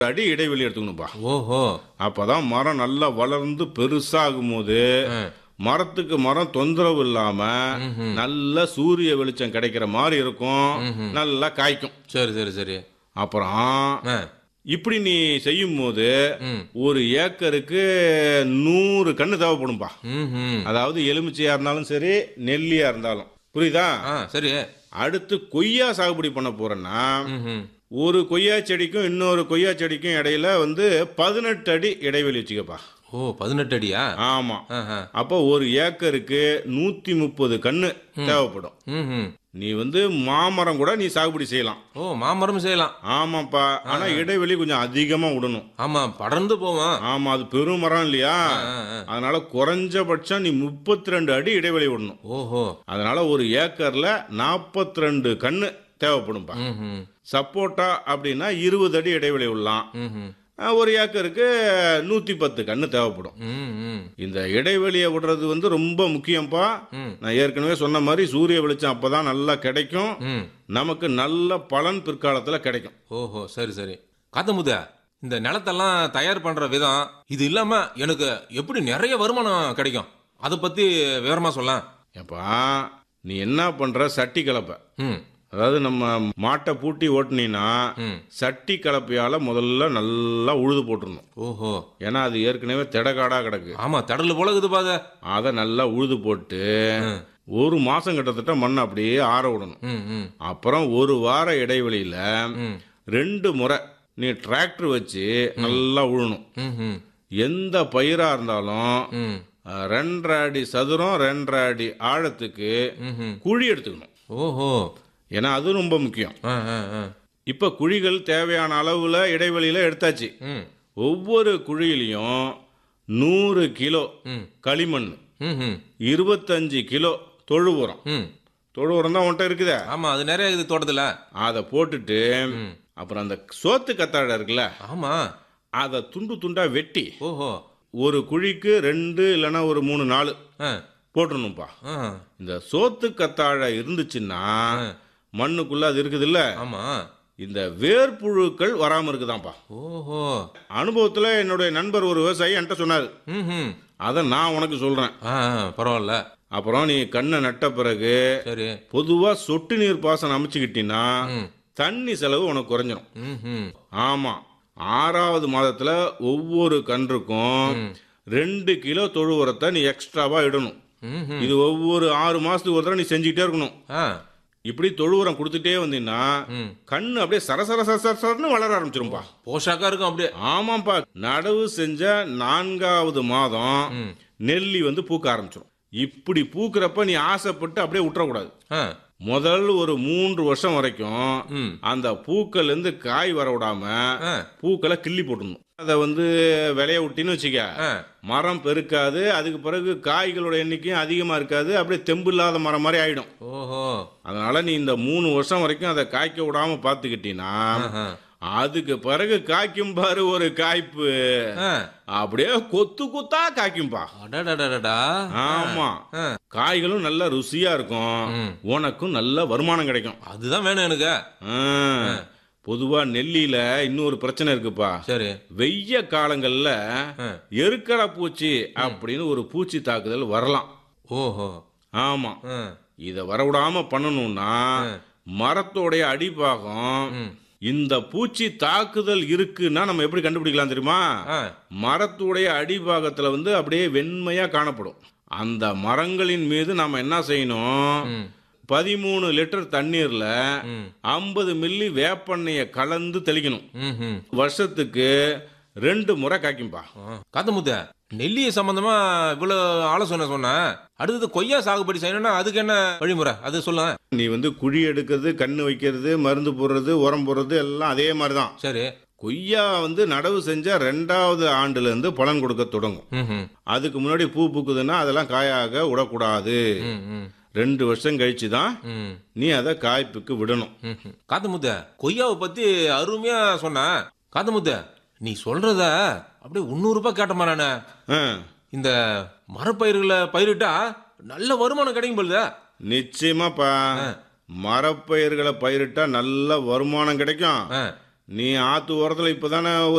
அடி இடைவெளி எடுத்துக்கணும்பா ஓஹோ அப்பதான் மரம் நல்லா வளர்ந்து பெருசாகும் போது மரத்துக்கு மரம் தொந்தரவு இல்லாம நல்ல சூரிய வெளிச்சம் கிடைக்கிற மாதிரி இருக்கும் நல்லா காய்க்கும் சரி சரி சரி அப்புறம் ஆ, இப்படி நீ செய்யும் போது ம். ஒரு ஏக்கருக்கு நூறு கண்ணு தேவைப்படும்பா ம்ஹும். அதாவது எலுமிச்சையா இருந்தாலும் சரி நெல்லியா இருந்தாலும் புரியுதா ஆ சரி அடுத்து கொய்யா சாகுபடி பண்ண போறேன்னா ம்ஹும். ஒரு கொய்யா செடிக்கும் இன்னொரு கொய்யா செடிக்கும் இடையில வந்து பதினெட்டு அடி இடைவெளி வச்சுக்கப்பா ஓ பதினெட்டு அடியா ஆமா ஆஹா. அப்போ ஒரு ஏக்கருக்கு நூத்தி முப்பது கண்ணு தேவைப்படும் ம்ஹும். நீ வந்து மாமரம் கூட நீ சாகுபடி செய்யலாம் ஓ மாமரம் செய்யலாம் ஆமாப்பா ஆனா இடைவெளி கொஞ்சம் அதிகமா விடணும் ஆமா படர்ந்து போவோம் ஆமா அது பெருமரம் இல்லையா ஆ, ஆ. அதனால குறைஞ்சபட்சம் நீ முப்பத்தி ரெண்டு அடி இடைவெளி விடணும் ஓஹோ அதனால ஒரு ஏக்கர்ல நாற்பத்தி ரெண்டு கண்ணு தேவைப்படும்பா ம்ஹும். சப்போட்டா அப்படின்னா இருபது அடி இடைவெளி விடலாம் ம்ஹும். அஹ் ஒரு ஏக்கருக்கு நூத்தி பத்து கண்ணு தேவைப்படும் ம், ம். இந்த இடைவெளியை விடுறது வந்து ரொம்ப முக்கியம்ப்பா ம். நான் ஏற்கனவே சொன்ன மாதிரி சூரிய வெளிச்சம் அப்பதான் நல்லா கிடைக்கும் ம். நமக்கு நல்ல பலன் பிற்காலத்துல கிடைக்கும் ஓஹோ சரி சரி காத்தமுத இந்த நிலத்தெல்லாம் தயார் பண்ற விதம் இது இல்லாம எனக்கு எப்படி நிறைய வருமானம் கிடைக்கும் அதை பத்தி விவரமா சொல்லலாம் ஏப்பா நீ என்ன பண்ற சட்டி கலப்பை ம் அதாவது நம்ம மாட்டை பூட்டி ஓட்டுனீன்னா ம். சட்டி கலப்பையால முதல்ல நல்லா உழுது போட்டுருணும் ஓஹோ ஏன்னா அது ஏற்கனவே திடகாடா கிடக்கு ஆமா தடல் போல இருக்குது பாத அதை நல்லா உழுது போட்டு ஒரு மாசம் கிட்டத்தட்ட மண்ணை அப்படியே ஆற விடணும் ம் ம் அப்புறம் ஒரு வார இடைவெளியில ம் ரெண்டு முறை நீ டிராக்டர் வச்சு நல்லா உழணும் ம் ம் எந்த பயிரா இருந்தாலும் ம் அஹ், ரெண்டரை அடி சதுரம் ரெண்டரை அடி ஆழத்துக்கு ம்ஹும். குழி எடுத்துக்கணும் ஓஹோ ஏன்னா அது ரொம்ப முக்கியம் ஆ ஆ ஆ இப்ப குழிகள் தேவையான அளவுல இடைவெளியில எடுத்தாச்சு ம் ஒவ்வொரு குழியிலையும் நூறு கிலோ ம் களிமண் ம் ம் இருபத்தஞ்சு கிலோ தொழு உரம் ம் தொழு உரம் தான் உன்ட்ட இருக்குதே ஆமா அது நிறைய இருக்குது தோட்டத்துல அதை போட்டுட்டு ம். அப்புறம் அந்த சோத்து கத்தாழை இருக்குல்ல ஆமா அதை துண்டு துண்டா வெட்டி ஓஹோ ஒரு குழிக்கு ரெண்டு இல்லைன்னா ஒரு மூணு நாலு ஆ போட்டுடணும்ப்பா ஆ இந்த சோத்து கத்தாழை இருந்துச்சுன்னா மண்ணுக்குள்ள அது இருக்குதுல்ல ஆமா இந்த வேர்ப்புழுக்கள் வராம இருக்குதாம்ப்பா ஓஹோ அனுபவத்துல என்னுடைய நண்பர் ஒரு விவசாயி என்கிட்ட சொன்னார் ம் ம் அதை நான் உனக்கு சொல்றேன் ஆ ஆ, பரவாயில்ல அப்புறம் நீ கண்ணை நட்ட பிறகு சரி பொதுவா சொட்டு நீர் பாசனம் அமைச்சுக்கிட்டீங்கன்னா ம் தண்ணி செலவு உனக்கு குறைஞ்சிரும் ம் ம் ஆமா ஆறாவது மாதத்துல ஒவ்வொரு கன்றுக்கும் ரெண்டு கிலோ தொழு உரத்தை நீ எக்ஸ்ட்ராவா இடணும் ம் ம் இது ஒவ்வொரு ஆறு மாசத்துக்கு ஒரு தடவை நீ செஞ்சுக்கிட்டே இருக்கணும் ஆ இப்படி தொழு உரம் கொடுத்துட்டே வந்தீங்கன்னா ம் கண்ணு அப்படியே சரசர சரசரன்னு வளர ஆரம்பிச்சிரும்பா போஷாக்கா இருக்கும் அப்படியே ஆமாப்பா நடவு செஞ்ச நான்காவது மாதம் ம். நெல்லி வந்து பூக்க ஆரம்பிச்சிடும் இப்படி பூக்கிறப்ப நீ ஆசைப்பட்டு அப்படியே விட்டுறக்கூடாது ஆ முதல் ஒரு மூன்று வருஷம் வரைக்கும் ம் அந்த பூக்கள்ல இருந்து காய் வர விடாம ஆ பூக்களை கிள்ளி போட்டுடணும் அதை வந்து விளைய விட்டின்னு வச்சுக்க ஆ மரம் பெருக்காது அதுக்கு பிறகு காய்களோட எண்ணிக்கையும் அதிகமா இருக்காது அப்படியே தெம்பு இல்லாத மரம் மாதிரி ஆயிடும் ஓஹோ அதனால நீ இந்த மூணு வருஷம் வரைக்கும் அதை காய்க்க விடாம பாத்துக்கிட்டீங்கன்னா ஆஹா. அதுக்கு பிறகு காய்க்கும் பாரு ஒரு காய்ப்பு ஆ அப்படியே கொத்து கொத்தா காய்க்கும்பா அடடடடடா ஆமா ஆ. காய்களும் நல்ல ருசியா இருக்கும் ம். உனக்கும் நல்ல வருமானம் கிடைக்கும் அதுதான் வேணும் எனக்கு ஆ. பொதுவா நெல்லியில இன்னொரு பிரச்சனை இருக்குப்பா சரி வெய்ய காலங்கள்ல ஆ. எருக்கடை பூச்சி அப்படின்னு ஒரு பூச்சி தாக்குதல் வரலாம் ஓஹோ ஆமா ஆ இத வரவிடாம பண்ணணும்னா மரத்தோடைய அடிபாகம் ம். இந்த பூச்சி தாக்குதல் இருக்குன்னா நம்ம எப்படி கண்டுபிடிக்கலாம் தெரியுமா ஆ மரத்துடைய அடிபாகத்துல வந்து அப்படியே வெண்மையா காணப்படும் அந்த மரங்களின் மீது நாம என்ன செய்யணும் ம் பதிமூணு லிட்டர் தண்ணீர்ல ம் ஐம்பது மில்லி வேப்பெண்ணெய கலந்து தெளிக்கணும் ம் ம் வருஷத்துக்கு ரெண்டு முறை காய்க்கும்பா காத்தமுத்த நெல்லிய சம்பந்தமா இவ்வளவு ஆலோசனை சொன்னேன் அடுத்தது கொய்யா சாகுபடி செய்யணும்னா அதுக்கு என்ன வழிமுறை அது சொல்ல நீ வந்து குழி எடுக்கிறது கண்ணு வைக்கிறது மருந்து போடுறது உரம் போடுறது எல்லாம் அதே மாதிரி தான் சரி கொய்யா வந்து நடவு செஞ்சா ரெண்டாவது ஆண்டுல இருந்து பலன் கொடுக்க தொடங்கும் ம் ம் அதுக்கு முன்னாடி பூ பூக்குதுன்னா அதெல்லாம் காயாக விடக்கூடாது ம் ம் ரெண்டு வருஷம் கழிச்சு தான் ம் நீ அதை காய்ப்புக்கு விடணும் ம்ஹும். காத்தமுத்த கொய்யாவை பத்தி அருமையா சொன்ன காத்தமுத்த நீ சொல்றத அப்படியே முந்நூறு ரூபாய் கேட்டமா நானு ஆ, இந்த மரப்பயிர்களை பயிரிட்டா நல்ல வருமானம் கிடைக்கும் பொழுது நிச்சயமாப்பா மரப்பயிர்களை பயிரிட்டா நல்ல வருமானம் கிடைக்கும் ஆ, நீ ஆத்து ஓரத்துல இப்பதானே ஒரு